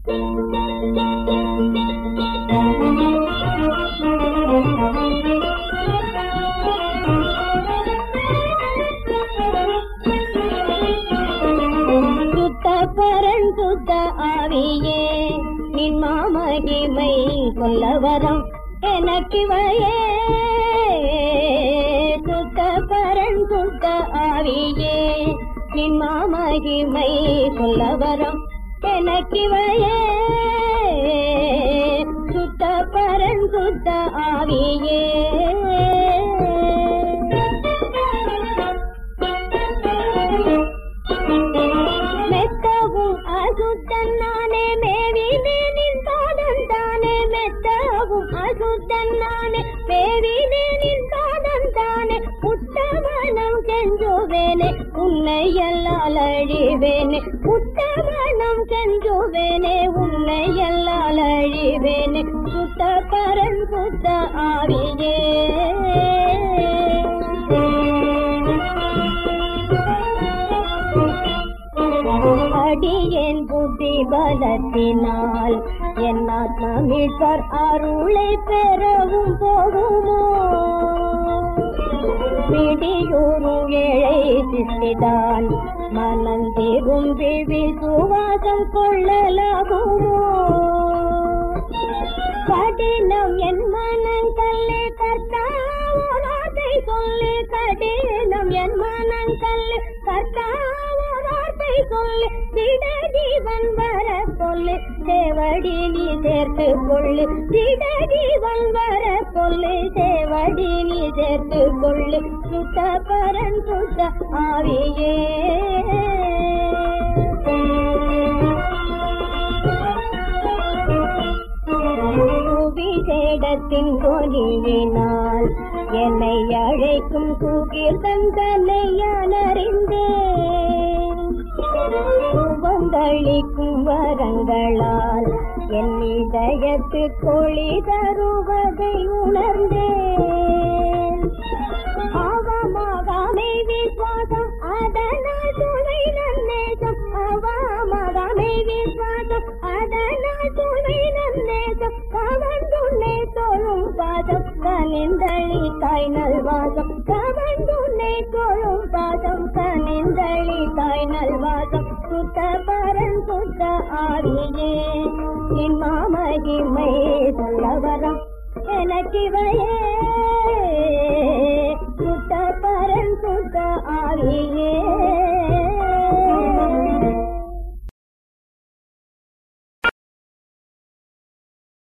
சுத்த பரன் சுத்த ஆவியே நின் மாமகிமை சொல்ல வரம் எனக்கிவையே சுத்த பரன் சுத்த ஆவியே நின் மாமகிமை சொல்ல வரம் எனக்கிவையே சுத்த பரன் சுத்த ஆவியே மெத்தவும் அசுத்தன் நானே மேவினேனின் பாதம் தானே மெத்தவும் அசுத்தன் நானே மேவினேனின் பாதம் தானே உத்தமனம் கெஞ்சுவேனே உன்னை எல்லால் அழிவேனே உத்தமனம் கெஞ்சுவேனே உன்னை எல்லால் அழிவேனே சுத்த பரன் சுத்த ஆவியே அடியேன் புத்தி பலத்தினால் என் ஆத்மீட்பர் அருளை பெறவும் போகுமோ பிடியூரும் ஏழை சித்திதான் மனந்தேகும் விழி சுவாசம் கொள்ளலாகுமோ கடினம் என் மனங்கல்லே கர்த்தாவோராதை சொல்லு கடினம் என் மனங்கல்லே கர்த்தாவோராதை சொல்லு திட ஜீவன் வர சொல்லு சேவடி நீ சேர்த்து கொள்ளு திட ஜீவன் வர சொல்லு சேவடி நீ சேர்த்து கொள்ளு சுத்த பரன் சுத்த ஆவியே விசேடத்தின் கொலியினால் என்னை அழைக்கும் கூகீர்த்தன் தன்னை யான் அறிந்தேன் சுபங்களிக்கும் வரங்களால் என் இதயத்து கொளி தருவதை உணர்ந்தேன் அவமாகாமை விசுவாசம் அதனால் துணை நன்னேசம் அவமாகாமை விசுவாசம் அதனால் துணை நன்னேசம் கவர்ந்துள்ளே தொழும் பாதம் கனிந்தளி தாய் நல்வாசம் கவர்ந்துள்ளே தொழும் பாதம் கனிந்தளி தாய் நல்வாசம் சுத்த பரன் சுத்த ஆவியே என் மாமகிமை சொல்ல வரம் எனக்கிவையே சுத்த பரன் சுத்த ஆவியே